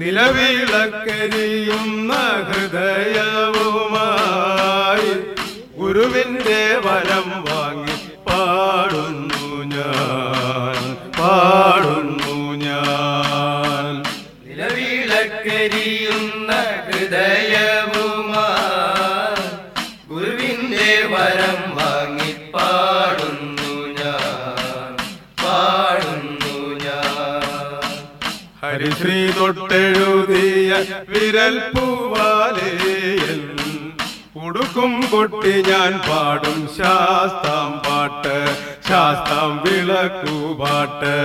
നിലവിളക്കരിയുന്ന ഹൃദയവുമായി ഗുരുവിന്റെ വരം വാങ്ങി പാടുന്നു ഞാൻ പാടുന്നു ഞാൻ നിലവിളക്കരിയുന്ന ഹൃദയവുമാ ഗുരുവിന്റെ വരം വാങ്ങി പാടുന്നു ഞാൻ പാടുന്നു ഞാൻ ഹരിശ്രീ തൊട്ടെഴുതിയ വിരൽ പൂവാലേയൻ ഉടുക്കും കൊട്ടി ഞാൻ പാടും ശാസ്താം പാട്ട് ശാസ്താം വിളക്കുപാട്ട്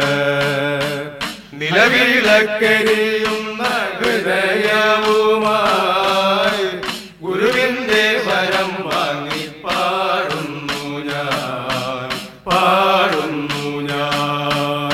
നിലവിളക്കരിയുന്ന ഹൃദയവുമായി ഗുരുവിന്റെ വരം വാങ്ങി പാടുന്നു ഞാൻ പാടുന്നു ഞാൻ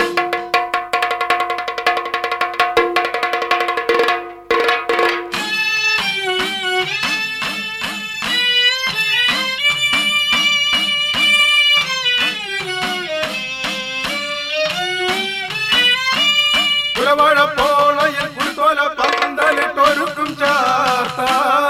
കുലവാഴപ്പോളയിൽ കുരുത്തോല പന്തലിട്ടൊരുക്കും ചാർത്ത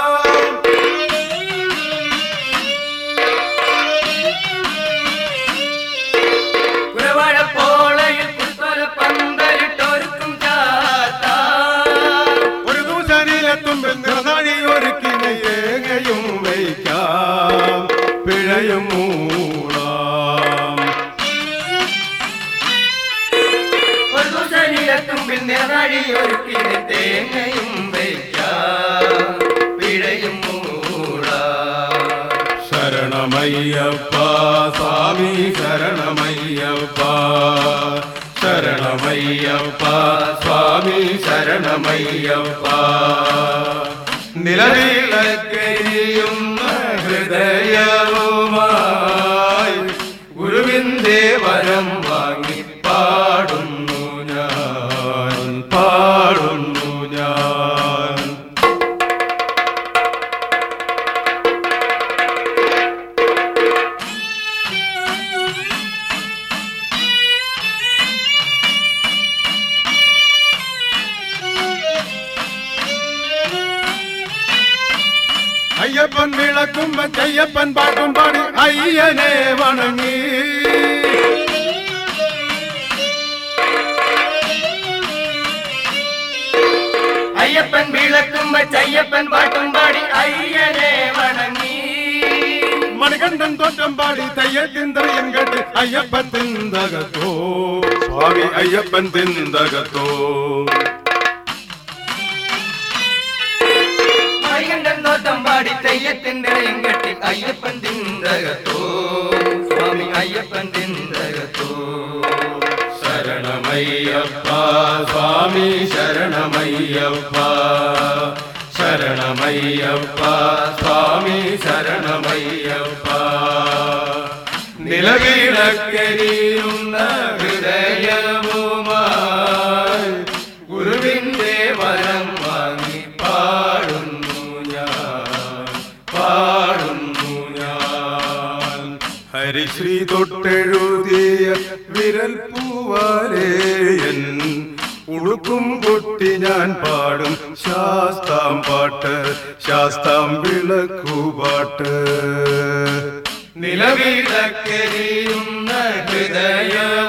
കുരവാഴപ്പോളയിൽ പുഷ്പല പന്തലിട്ടൊരുക്കും ചാത്ത ഒരു ദൂശനിലെത്തുമ്പിൽ നിറനാഴി ഒരുക്കി ഏകയും വയ്ക്കാം പിഴയും മൂടാം ഒരു ദിവസനിലെത്തുമ്പിൽ നിറനാഴി ഒരുക്കി തേങ്ങയും വയ്ക്കാം പിഴയും മൂടാം ശരണമയ്യപ്പ സ്വാമി ശരണമയ്യപ്പ ശരണമയ്യപ്പ സ്വാമി ശരണമയ്യപ്പ നിലവിളക്കരിയുന്ന ഹൃദയവുമായി ഗുരുവിന്റെ വരം വാങ്ങി പാടുന്നു ഞാൻ പാടുന്നു ഞാൻ അയ്യപ്പൻ വിളക്കുമ്പ ചെയ്യപ്പൻ പാട്ടും പാടി അയ്യനെ വണങ്ങി അയ്യപ്പൻ വിളക്കുമ്പ ചയ്യപ്പൻ പാട്ടും പാടി അയ്യനെ വണങ്ങി മണികണ്ഠൻ തോറ്റം പാടി തയ്യത്തിൻ തയ്യം കെട്ടി അയ്യപ്പൻ തിന്തകത്തോ സ്വാമി അയ്യപ്പൻ തിന്തകത്തോ മൈകണ്ഠൻ നോട്ടം പാടി തെയ്യത്തിന്റെ കെട്ടി അയ്യപ്പൻ തിന്തകത്തോ സ്വാമി അയ്യപ്പൻ തിന്തകത്തോ ശരണമയ്യപ്പ സ്വാമി ശരണമയ്യപ്പ ശരണമയ്യപ്പ സ്വാമി ശരണമയ്യപ്പ നിലവിളക്കരിയുന്ന ഹൃദയവുമായി ഗുരുവിന്റെ വരം വാങ്ങി പാടുന്നു ഞാൻ പാടുന്നു ഞാൻ ഹരിശ്രീ തൊട്ടെഴുതിയ വിരൽ പൂവാലേയൻ ഉടുക്കും പൊട്ടി ഞാൻ പാടും ശാസ്താം പാട്ട് ശാസ്താം വിളക്കുപാട്ട് നിലവിളക്കരിയുന്ന ഹൃദയം